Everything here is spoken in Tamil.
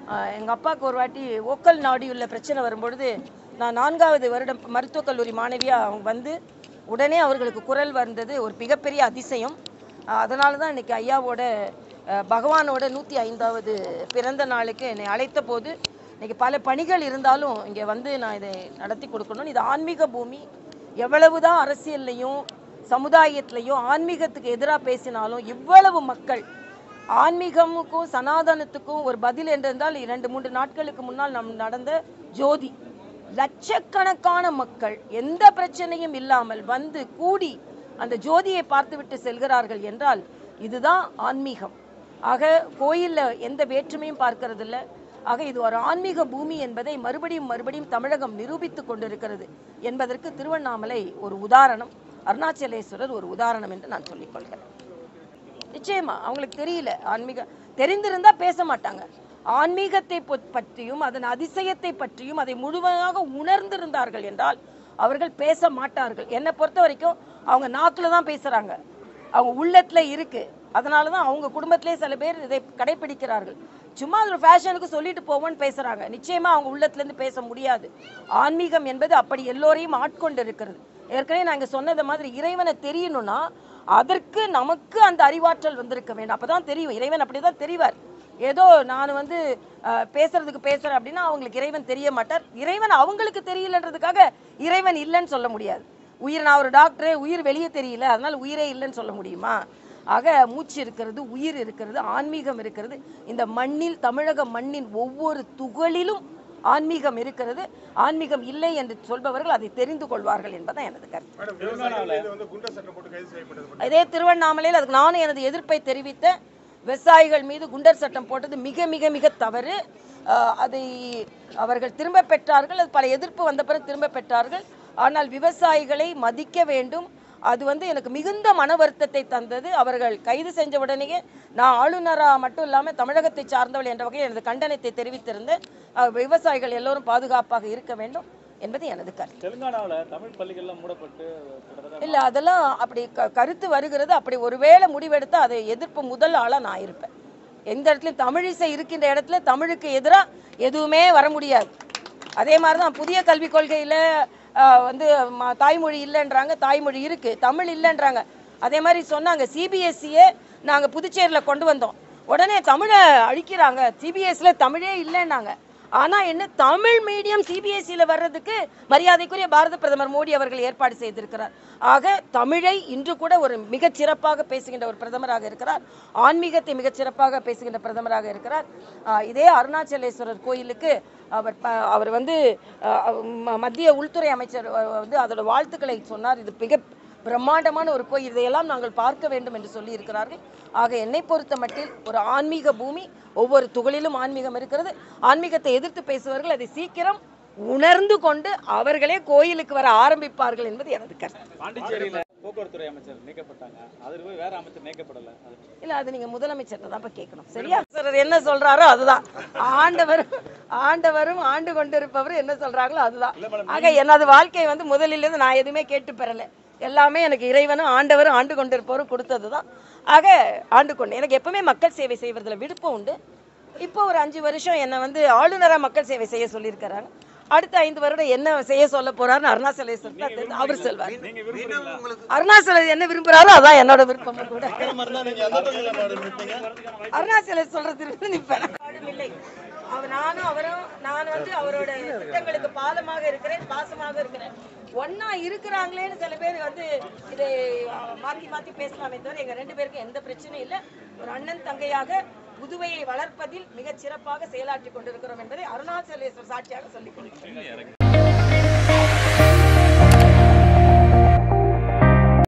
எங்கள் அப்பாவுக்கு ஒரு வாட்டி ஓக்கல் நாடியுள்ள பிரச்சனை வரும்பொழுது நான் நான்காவது வருடம் மருத்துவக் கல்லூரி மாணவியாக அவங்க வந்து உடனே அவர்களுக்கு குரல் வந்தது ஒரு மிகப்பெரிய அதிசயம் அதனால தான் இன்னைக்கு ஐயாவோட அஹ், பகவானோட நூற்றி ஐந்தாவது பிறந்த நாளுக்கு என்னை அழைத்த போது இன்னைக்கு பல பணிகள் இருந்தாலும் இங்கே வந்து நான் இதை நடத்தி கொடுக்கணும் இது ஆன்மீக பூமி எவ்வளவுதான் அரசியல்லையும் சமுதாயத்திலையும் ஆன்மீகத்துக்கு எதிராக பேசினாலும் இவ்வளவு மக்கள் ஆன்மீகமுக்கும் சனாதனத்துக்கும் ஒரு பதில் என்றிருந்தால் இரண்டு மூன்று நாட்களுக்கு முன்னால் நம் நடந்த ஜோதி லட்சக்கணக்கான மக்கள் எந்த பிரச்சனையும் இல்லாமல் வந்து கூடி அந்த ஜோதியை பார்த்துவிட்டு செல்கிறார்கள் என்றால் இதுதான் ஆன்மீகம் ஆக கோயில்ல எந்த வேற்றுமையும் பார்க்கறது இல்ல ஆக இது ஒரு ஆன்மீக பூமி என்பதை மறுபடியும் மறுபடியும் தமிழகம் நிரூபித்துக் கொண்டிருக்கிறது என்பதற்கு திருவண்ணாமலை ஒரு உதாரணம் அருணாச்சலேஸ்வரர் ஒரு உதாரணம் என்று நான் சொல்லிக் கொள்கிறேன் நிச்சயமா அவங்களுக்கு தெரியல ஆன்மீக தெரிந்திருந்தா பேச மாட்டாங்க ஆன்மீகத்தை பொ- பற்றியும் அதன் அதிசயத்தை பற்றியும் அதை முழுமையாக உணர்ந்திருந்தார்கள் என்றால் அவர்கள் பேச மாட்டார்கள் என்னை பொறுத்த வரைக்கும் அவங்க நாக்குல தான் பேசுறாங்க அவங்க உள்ளத்துல இருக்கு அதனால தான் அவங்க குடும்பத்திலே சில பேர் இதை கடைபிடிக்கிறார்கள் சும்மா ஒரு ஃபேஷனுக்கு சொல்லிட்டு போவோன்னு பேசுறாங்க நிச்சயமா அவங்க உள்ளத்துல இருந்து பேச முடியாது ஆன்மீகம் என்பது அப்படி எல்லோரையும் ஆட்கொண்டு இருக்கிறது ஏற்கனவே நாங்க சொன்னது மாதிரி இறைவனை தெரியணும்னா அதற்கு நமக்கு அந்த அறிவாற்றல் வந்திருக்க வேண்டும் அப்பதான் தெரியும் இறைவன் அப்படிதான் தெரிவார் ஏதோ நான் வந்து அஹ், பேசுறதுக்கு பேசுறேன் அப்படின்னா அவங்களுக்கு இறைவன் தெரிய மாட்டார் இறைவன் அவங்களுக்கு தெரியலன்றதுக்காக இறைவன் இல்லைன்னு சொல்ல முடியாது உயிர் நான் ஒரு டாக்டரே உயிர் வெளியே தெரியல அதனால உயிரே இல்லைன்னு சொல்ல முடியுமா ஆக மூச்சு இருக்கிறது உயிர் இருக்கிறது ஆன்மீகம் இருக்கிறது இந்த மண்ணில் தமிழக மண்ணின் ஒவ்வொரு துகளிலும் ஆன்மீகம் இருக்கிறது ஆன்மீகம் இல்லை என்று சொல்பவர்கள் அதை தெரிந்து கொள்வார்கள் என்பதுதான் எனது கருத்து மேடம் விவசாயிகள் மீது வந்து குண்டர் சட்டம் போட்டு கைது செய்யப்பட்டது பற்றி இதே திருவண்ணாமலையில் அதுக்கு நானும் எனது எதிர்ப்பை தெரிவித்த விவசாயிகள் மீது குண்டர் சட்டம் போட்டது மிக மிக மிக தவறு ஆஹ் அதை அவர்கள் திரும்ப பெற்றார்கள் அது பல எதிர்ப்பு வந்த பிறகு திரும்ப பெற்றார்கள் ஆனால் விவசாயிகளை மதிக்க வேண்டும் அது வந்து எனக்கு மிகுந்த மன வருத்தத்தை தந்தது அவர்கள் கைது செஞ்ச உடனேயே நான் ஆளுநராக மட்டும் இல்லாமல் தமிழகத்தை சார்ந்தவள் என்ற வகையில் எனது கண்டனத்தை தெரிவித்திருந்தேன் ஆஹ் விவசாயிகள் எல்லோரும் பாதுகாப்பாக இருக்க வேண்டும் என்பது எனது கருத்து தெலுங்கானாவில் தமிழ் பள்ளிகள்லாம் மூடப்பட்டு கிட்டத்தட்ட இல்ல அதெல்லாம் அப்படி க- கருத்து வருகிறது அப்படி ஒருவேளை முடிவெடுத்தா அதை எதிர்ப்பு முதல் ஆளா நான் இருப்பேன் எந்த இடத்துலயும் தமிழிசை இருக்கின்ற இடத்துல தமிழுக்கு எதிரா எதுவுமே வர முடியாது அதே மாதிரி தான் புதிய கல்விக் கொள்கையில ஆஹ், வந்து ம- தாய்மொழி இல்லைன்றாங்க தாய்மொழி இருக்கு தமிழ் இல்லைன்றாங்க அதே மாதிரி சொன்னாங்க சிபிஎஸ்சியே நாங்க புதுச்சேரியில கொண்டு வந்தோம் உடனே தமிழை அழிக்கிறாங்க சிபிஎஸ்சில தமிழே இல்லைன்னாங்க ஆனா என்ன தமிழ் மீடியம் சிபிஎஸ்சியில வர்றதுக்கு மரியாதைக்குரிய பாரத பிரதமர் மோடி அவர்கள் ஏற்பாடு செய்திருக்கிறார் ஆக தமிழை இன்று கூட ஒரு மிகச் சிறப்பாக பேசுகின்ற ஒரு பிரதமராக இருக்கிறார் ஆன்மீகத்தை மிகச் சிறப்பாக பேசுகின்ற பிரதமராக இருக்கிறார் ஆஹ் இதே அருணாச்சலேஸ்வரர் கோயிலுக்கு அவர் ப- அவர் வந்து ஆஹ் ம- மத்திய உள்துறை அமைச்சர் அஹ் வந்து அதோட வாழ்த்துக்களை சொன்னார் இது மிக பிரம்மாண்டமான ஒரு கோயில் இதையெல்லாம் நாங்கள் பார்க்க வேண்டும் என்று சொல்லி இருக்கிறார்கள் ஆக என்னை பொறுத்த மட்டில் ஒரு ஆன்மீக பூமி ஒவ்வொரு துகளிலும் ஆன்மீகம் இருக்கிறது ஆன்மீகத்தை எதிர்த்து பேசுபவர்கள் அதை சீக்கிரம் உணர்ந்து கொண்டு அவர்களே கோயிலுக்கு வர ஆரம்பிப்பார்கள் என்பது எனது கருத்து பாண்டிச்சேரியில் போக்குவரத்துறை அமைச்சர் நீக்கப்பட்டாங்க அதில் போய் வேற அமைச்சர் நீக்கப்படலை அது இல்ல அது நீங்க முதலமைச்சர் தான் கேட்கணும் சரியா சார் என்ன சொல்றாரோ அதுதான் ஆண்டவரும் ஆண்டவரும் ஆண்டு கொண்டிருப்பவரும் என்ன சொல்றாங்களோ அதுதான் ஆக எனது வாழ்க்கை வந்து முதலிலிருந்து நான் எதுவுமே கேட்டு பெறல எல்லாமே எனக்கு இறைவனும் ஆண்டவரும் ஆண்டு கொண்டிருப்பவரும் கொடுத்தது தான் ஆக ஆண்டு கொண்டு எனக்கு எப்பவுமே மக்கள் சேவை செய்வதில் விருப்பம் உண்டு இப்போ ஒரு அஞ்சு வருஷம் என்னை வந்து ஆளுநராக மக்கள் சேவை செய்ய சொல்லியிருக்கிறாங்க அடுத்த ஐந்து வருடம் என்ன செய்ய சொல்ல போறாருன்னு அருணாச்சலேஸ்வர் தான் தெரியும். அவர் செல்வார் நீங்க விரும்புறீங்களா அருணாச்சலம் என்ன விரும்புறாரோ அதான் என்னோட விருப்பமும் கூட நீங்க எந்த தொகுதியில மேடம் இருப்பீங்க அருணாச்சலம் சொல்றதுக்கு நிற்பேன் இல்லை அவர் நானும் அவரும் நான் வந்து அவரோட திட்டங்களுக்கு பாலமாக இருக்கிறேன் பாசமாக இருக்கிறேன் ஒண்ணா இருக்கிறாங்களேன்னு சில பேர் வந்து இதை அஹ், மாத்தி மாத்தி பேசலாமே தவிர எங்க ரெண்டு பேருக்கும் எந்த பிரச்சனையும் இல்லை ஒரு அண்ணன் தங்கையாக புதுவையை வளர்ப்பதில் மிகச் சிறப்பாக செயலாற்றி கொண்டிருக்கிறோம் என்பதை அருணாச்சலேஸ்வர் சாட்சியாக சொல்லிக் கொள்கிறேன்